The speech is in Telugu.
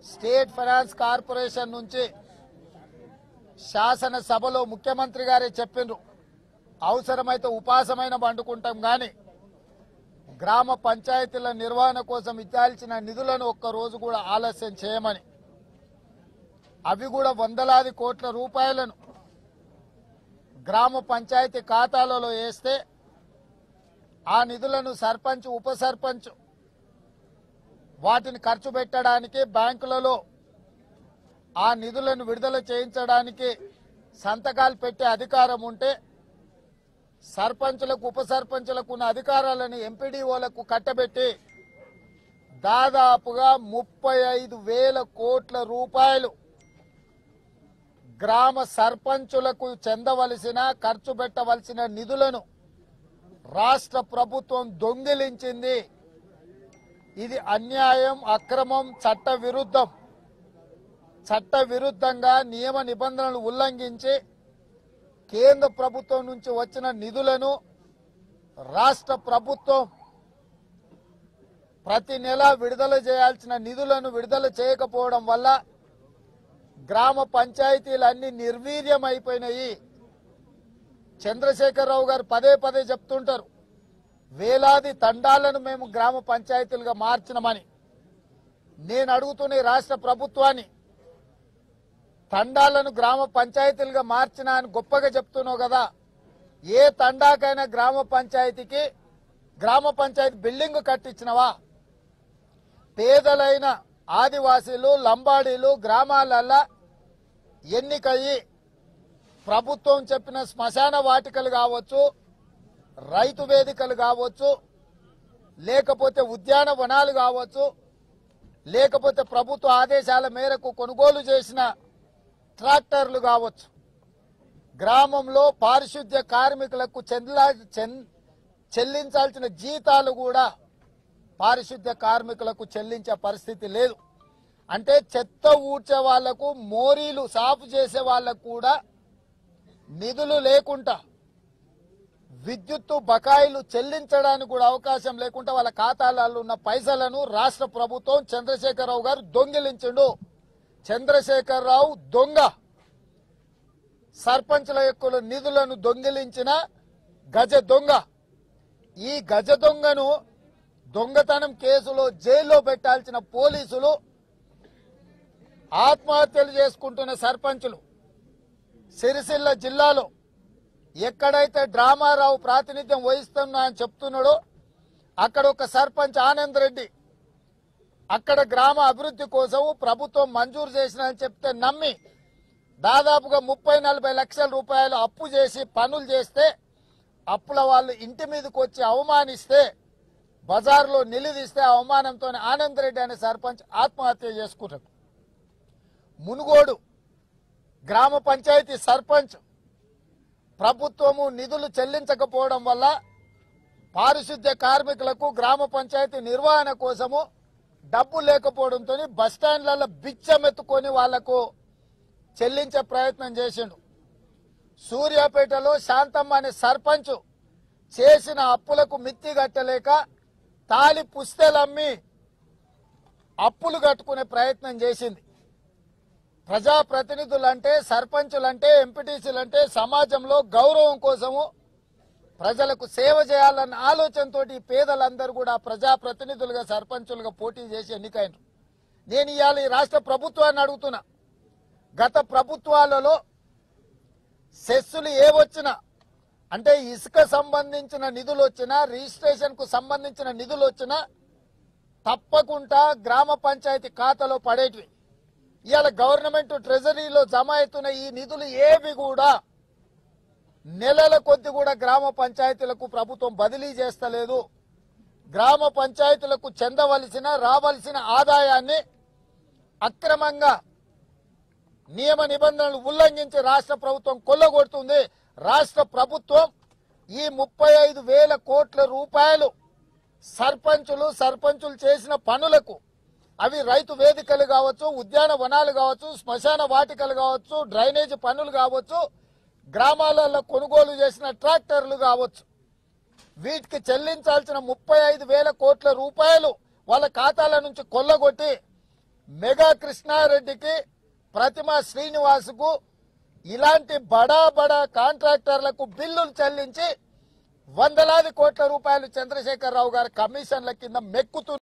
స్టేట్ ఫైనాన్స్ కార్పొరేషన్ నుంచి శాసనసభలో ముఖ్యమంత్రి గారే చెప్పిండ్రు అవసరమైతే ఉపాసమైన వండుకుంటాం కానీ గ్రామ పంచాయతీల నిర్వహణ కోసం ఇచ్చాల్సిన నిధులను ఒక్క రోజు కూడా ఆలస్యం చేయమని అవి కూడా వందలాది కోట్ల రూపాయలను గ్రామ పంచాయతీ ఖాతాలలో వేస్తే ఆ నిధులను సర్పంచ్ ఉప సర్పంచ్ వాటిని ఖర్చు పెట్టడానికి బ్యాంకులలో ఆ నిధులను విడుదల చేయించడానికి సంతకాలు పెట్టే అధికారం ఉంటే సర్పంచులకు ఉప సర్పంచులకు ఉన్న అధికారాలను ఎంపీడీఓలకు కట్టబెట్టి దాదాపుగా ముప్పై ఐదు వేల కోట్ల రూపాయలు గ్రామ సర్పంచులకు చెందవలసిన ఖర్చు పెట్టవలసిన నిధులను రాష్ట్ర ప్రభుత్వం దొంగిలించింది ఇది అన్యాయం అక్రమం చట్ట విరుద్ధం చట్ట విరుద్ధంగా నియమ నిబంధనలు ఉల్లంఘించి కేంద్ర ప్రభుత్వం నుంచి వచ్చిన నిధులను రాష్ట్ర ప్రభుత్వం ప్రతి నెల విడుదల చేయాల్సిన నిధులను విడుదల చేయకపోవడం వల్ల గ్రామ పంచాయతీలన్నీ నిర్వీర్యం అయిపోయినాయి చంద్రశేఖరరావు గారు పదే పదే చెప్తుంటారు వేలాది తండాలను మేము గ్రామ పంచాయతీలుగా మార్చినమని నేను అడుగుతున్న ఈ రాష్ట్ర ప్రభుత్వాన్ని తండాలను గ్రామ పంచాయతీలుగా మార్చినా అని గొప్పగా చెప్తున్నావు కదా ఏ తండాకైనా గ్రామ పంచాయతీకి గ్రామ పంచాయతీ బిల్డింగ్ కట్టించినవా పేదలైన ఆదివాసీలు లంబాడీలు గ్రామాలల్లా ఎన్నికయ్యి ప్రభుత్వం చెప్పిన శ్మశాన వాటికలు కావచ్చు రైతు వేదికలు కావచ్చు లేకపోతే ఉద్యాన వనాలు కావచ్చు లేకపోతే ప్రభుత్వ ఆదేశాల మేరకు కొనుగోలు చేసిన ట్రాక్టర్లు కావచ్చు గ్రామంలో పారిశుద్ధ్య కార్మికులకు చెందలా చెన్- చెల్లించాల్సిన జీతాలు కూడా పారిశుద్ధ్య కార్మికులకు చెల్లించే పరిస్థితి లేదు అంటే చెత్త ఊడ్చే వాళ్లకు మోరీలు సాఫ్ చేసే వాళ్లకు కూడా నిధులు లేకుండా విద్యుత్తు బకాయిలు చెల్లించడానికి కూడా అవకాశం లేకుండా వాళ్ళ ఖాతాలలో ఉన్న పైసలను రాష్ట్ర ప్రభుత్వం చంద్రశేఖరరావు గారు దొంగిలించిండు చంద్రశేఖరరావు దొంగ సర్పంచుల యొక్క నిధులను దొంగిలించిన గజ దొంగ ఈ గజ దొంగను దొంగతనం కేసులో జైల్లో పెట్టాల్సిన పోలీసులు ఆత్మహత్యలు చేసుకుంటున్న సర్పంచులు సిరిసిల్ల జిల్లాలో ఎక్కడైతే డ్రామారావు ప్రాతినిధ్యం వహిస్తున్నా అని చెప్తున్నాడో అక్కడ ఒక సర్పంచ్ ఆనంద్ రెడ్డి అక్కడ గ్రామ అభివృద్ధి కోసం ప్రభుత్వం మంజూరు చేసిన అని చెప్తే నమ్మి దాదాపుగా ముప్పై నలభై లక్షల రూపాయలు అప్పు చేసి పనులు చేస్తే అప్పుల వాళ్ళు ఇంటి మీదకి వచ్చి అవమానిస్తే బజార్లో నిలదీస్తే ఆ అవమానంతో ఆనంద్ రెడ్డి అనే సర్పంచ్ ఆత్మహత్య చేసుకున్నాడు మునుగోడు గ్రామ పంచాయతీ సర్పంచ్ ప్రభుత్వము నిధులు చెల్లించకపోవడం వల్ల పారిశుద్ధ్య కార్మికులకు గ్రామ పంచాయతీ నిర్వహణ కోసము డబ్బు లేకపోవడంతో బస్టాండ్లలో బిచ్చమెత్తుకొని వాళ్లకు చెల్లించే ప్రయత్నం చేసిండు సూర్యాపేటలో శాంతమ్మ అనే సర్పంచ్ చేసిన అప్పులకు మిత్తి కట్టలేక తాలి పుస్తెలమ్మి అప్పులు కట్టుకునే ప్రయత్నం చేసింది ప్రజాప్రతినిధులంటే సర్పంచులంటే ఎంపీటీసీలంటే సమాజంలో గౌరవం కోసము ప్రజలకు సేవ చేయాలన్న ఆలోచనతో ఈ పేదలందరూ కూడా ప్రజాప్రతినిధులుగా సర్పంచులుగా పోటీ చేసి ఎన్నికైనరు నేను ఇవాళ ఈ రాష్ట్ర ప్రభుత్వాన్ని అడుగుతున్నా గత ప్రభుత్వాలలో సెస్సులు ఏవొచ్చినా అంటే ఇసుక సంబంధించిన నిధులు వచ్చినా రిజిస్ట్రేషన్ కు సంబంధించిన నిధులు వచ్చినా తప్పకుండా గ్రామ పంచాయతీ ఖాతాలో పడేటివి ఇవాళ గవర్నమెంట్ ట్రెజరీలో జమ అవుతున్న ఈ నిధులు ఏవి కూడా నెలల కొద్ది కూడా గ్రామ పంచాయతీలకు ప్రభుత్వం బదిలీ చేస్తలేదు గ్రామ పంచాయతీలకు చెందవలసిన రావలసిన ఆదాయాన్ని అక్రమంగా నియమ నిబంధనలు ఉల్లంఘించి రాష్ట్ర ప్రభుత్వం కొల్లగొడుతుంది రాష్ట్ర ప్రభుత్వం ఈ ముప్పై ఐదు వేల కోట్ల రూపాయలు సర్పంచులు సర్పంచులు చేసిన పనులకు అవి రైతు వేదికలు కావచ్చు ఉద్యాన వనాలు కావచ్చు శ్మశాన వాటికలు కావచ్చు డ్రైనేజ్ పనులు కావచ్చు గ్రామాలలో కొనుగోలు చేసిన ట్రాక్టర్లు కావచ్చు వీటికి చెల్లించాల్సిన ముప్పై ఐదు వేల కోట్ల రూపాయలు వాళ్ళ ఖాతాల నుంచి కొల్లగొట్టి మెగా కృష్ణారెడ్డికి ప్రతిమ శ్రీనివాసుకు ఇలాంటి బడా బడా కాంట్రాక్టర్లకు బిల్లులు చెల్లించి వందలాది కోట్ల రూపాయలు చంద్రశేఖరరావు గారి కమిషన్ల కింద మెక్కుతూ